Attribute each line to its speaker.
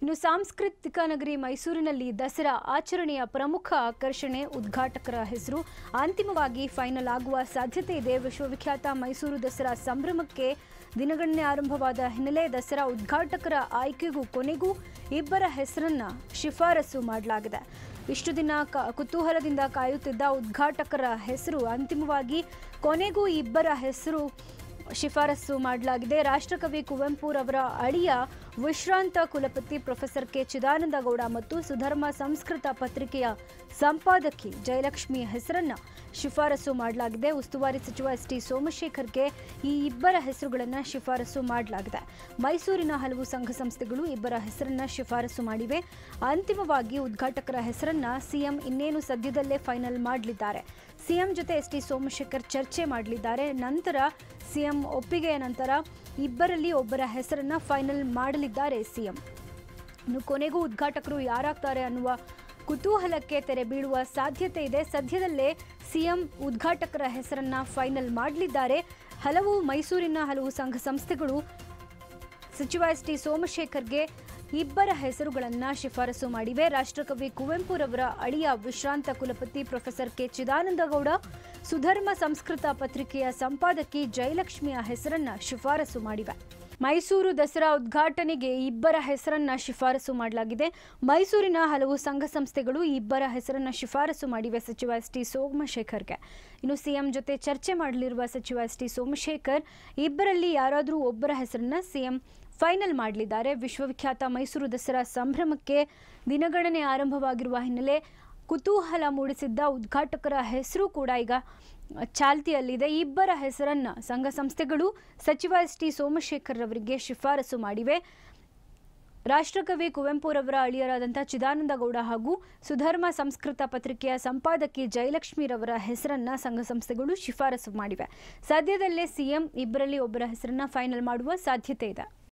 Speaker 1: ಇನ್ನು ಸಾಂಸ್ಕೃತಿಕ ನಗರಿ ಮೈಸೂರಿನಲ್ಲಿ ದಸರಾ ಆಚರಣೆಯ ಪ್ರಮುಖ ಆಕರ್ಷಣೆ ಉದ್ಘಾಟಕರ ಹೆಸರು ಅಂತಿಮವಾಗಿ ಫೈನಲ್ ಆಗುವ ಸಾಧ್ಯತೆ ಇದೆ ವಿಶ್ವವಿಖ್ಯಾತ ಮೈಸೂರು ದಸರಾ ಸಂಭ್ರಮಕ್ಕೆ ದಿನಗಣನೆ ಆರಂಭವಾದ ಹಿನ್ನೆಲೆ ದಸರಾ ಉದ್ಘಾಟಕರ ಆಯ್ಕೆಗೂ ಕೊನೆಗೂ ಇಬ್ಬರ ಹೆಸರನ್ನ ಶಿಫಾರಸು ಮಾಡಲಾಗಿದೆ ಇಷ್ಟು ದಿನ ಕ ಕುತೂಹಲದಿಂದ ಕಾಯುತ್ತಿದ್ದ ಉದ್ಘಾಟಕರ ಹೆಸರು ಅಂತಿಮವಾಗಿ ಕೊನೆಗೂ ಇಬ್ಬರ ಹೆಸರು ಶಿಫಾರಸು ಮಾಡಲಾಗಿದೆ ರಾಷ್ಟ್ರಕವಿ ಕುವೆಂಪುರವರ ಅಳಿಯ ವಿಶ್ರಾಂತ ಕುಲಪತಿ ಪ್ರೊಫೆಸರ್ ಕೆ ಚಿದಾನಂದ ಗೌಡ ಮತ್ತು ಸುಧರ್ಮ ಸಂಸ್ಕೃತ ಪತ್ರಿಕೆಯ ಸಂಪಾದಕಿ ಜಯಲಕ್ಷ್ಮಿ ಹೆಸರನ್ನ ಶಿಫಾರಸು ಮಾಡಲಾಗಿದೆ ಉಸ್ತುವಾರಿ ಸಚಿವ ಎಸ್ ಟಿ ಸೋಮಶೇಖರ್ಗೆ ಈ ಇಬ್ಬರ ಹೆಸರುಗಳನ್ನು ಶಿಫಾರಸು ಮಾಡಲಾಗಿದೆ ಮೈಸೂರಿನ ಹಲವು ಸಂಘ ಸಂಸ್ಥೆಗಳು ಇಬ್ಬರ ಹೆಸರನ್ನ ಶಿಫಾರಸು ಮಾಡಿವೆ ಅಂತಿಮವಾಗಿ ಉದ್ಘಾಟಕರ ಹೆಸರನ್ನ ಸಿಎಂ ಇನ್ನೇನು ಸದ್ಯದಲ್ಲೇ ಫೈನಲ್ ಮಾಡಲಿದ್ದಾರೆ ಸಿಎಂ ಜೊತೆ ಎಸ್ ಟಿ ಸೋಮಶೇಖರ್ ಚರ್ಚೆ ಮಾಡಲಿದ್ದಾರೆ ನಂತರ ಸಿಎಂ ಒಪ್ಪಿಗೆಯ ನಂತರ ಇಬ್ಬರಲ್ಲಿ ಒಬ್ಬರ ಹೆಸರನ್ನ ಫೈನಲ್ ಮಾಡಲಿದ್ದಾರೆ ಸಿಎಂ ಇನ್ನು ಕೊನೆಗೂ ಉದ್ಘಾಟಕರು ಯಾರಾಗ್ತಾರೆ ಅನ್ನುವ ಕುತೂಹಲಕ್ಕೆ ತೆರೆ ಬೀಳುವ ಸಾಧ್ಯತೆ ಇದೆ ಸದ್ಯದಲ್ಲೇ ಸಿಎಂ ಉದ್ಘಾಟಕರ ಹೆಸರನ್ನ ಫೈನಲ್ ಮಾಡಲಿದ್ದಾರೆ ಹಲವು ಮೈಸೂರಿನ ಹಲವು ಸಂಘ ಸಂಸ್ಥೆಗಳು ಸಚಿವ ಎಸ್ ಟಿ ಸೋಮಶೇಖರ್ಗೆ ಇಬ್ಬರ ಹೆಸರುಗಳನ್ನು ಶಿಫಾರಸು ಮಾಡಿವೆ ರಾಷ್ಟ್ರಕವಿ ಕುವೆಂಪುರವರ ಅಳಿಯ ವಿಶ್ರಾಂತ ಕುಲಪತಿ ಪ್ರೊಫೆಸರ್ ಕೆ ಚಿದಾನಂದಗೌಡ ಸುಧರ್ಮ ಸಂಸ್ಕೃತ ಪತ್ರಿಕೆಯ ಸಂಪಾದಕಿ ಜಯಲಕ್ಷ್ಮಿಯ ಹೆಸರನ್ನ ಶಿಫಾರಸು ಮಾಡಿವೆ ಮೈಸೂರು ದಸರಾ ಉದ್ಘಾಟನೆಗೆ ಇಬ್ಬರ ಹೆಸರನ್ನ ಶಿಫಾರಸು ಮಾಡಲಾಗಿದೆ ಮೈಸೂರಿನ ಹಲವು ಸಂಘ ಸಂಸ್ಥೆಗಳು ಈ ಇಬ್ಬರ ಹೆಸರನ್ನ ಶಿಫಾರಸು ಮಾಡಿವೆ ಸಚಿವ ಎಸ್ ಟಿ ಸೋಮಶೇಖರ್ಗೆ ಇನ್ನು ಸಿಎಂ ಜೊತೆ ಚರ್ಚೆ ಮಾಡಲಿರುವ ಸಚಿವ ಎಸ್ ಟಿ ಸೋಮಶೇಖರ್ ಇಬ್ಬರಲ್ಲಿ ಯಾರಾದರೂ ಒಬ್ಬರ ಹೆಸರನ್ನ ಸಿಎಂ ಫೈನಲ್ ಮಾಡಲಿದ್ದಾರೆ ವಿಶ್ವವಿಖ್ಯಾತ ಮೈಸೂರು ದಸರಾ ಸಂಭ್ರಮಕ್ಕೆ ದಿನಗಣನೆ ಆರಂಭವಾಗಿರುವ ಹಿನ್ನೆಲೆ ಕುತೂಹಲ ಮೂಡಿಸಿದ್ದ ಉದ್ಘಾಟಕರ ಹೆಸರು ಕೂಡ ಈಗ ಚಾಲ್ತಿಯಲ್ಲಿದೆ ಇಬ್ಬರ ಹೆಸರನ್ನ ಸಂಘ ಸಂಸ್ಥೆಗಳು ಸಚಿವ ಎಸ್ ಟಿ ಸೋಮಶೇಖರ್ ಅವರಿಗೆ ಶಿಫಾರಸು ಮಾಡಿವೆ ರಾಷ್ಟ್ರಕವಿ ಕುವೆಂಪುರವರ ಅಳಿಯರಾದಂಥ ಚಿದಾನಂದ ಗೌಡ ಹಾಗೂ ಸುಧರ್ಮ ಸಂಸ್ಕೃತ ಪತ್ರಿಕೆಯ ಸಂಪಾದಕಿ ಜಯಲಕ್ಷ್ಮಿರವರ ಹೆಸರನ್ನ ಸಂಘ ಸಂಸ್ಥೆಗಳು ಶಿಫಾರಸು ಮಾಡಿವೆ ಸದ್ಯದಲ್ಲೇ ಸಿಎಂ ಇಬ್ಬರಲ್ಲಿ ಒಬ್ಬರ ಹೆಸರನ್ನ ಫೈನಲ್ ಮಾಡುವ ಸಾಧ್ಯತೆ ಇದೆ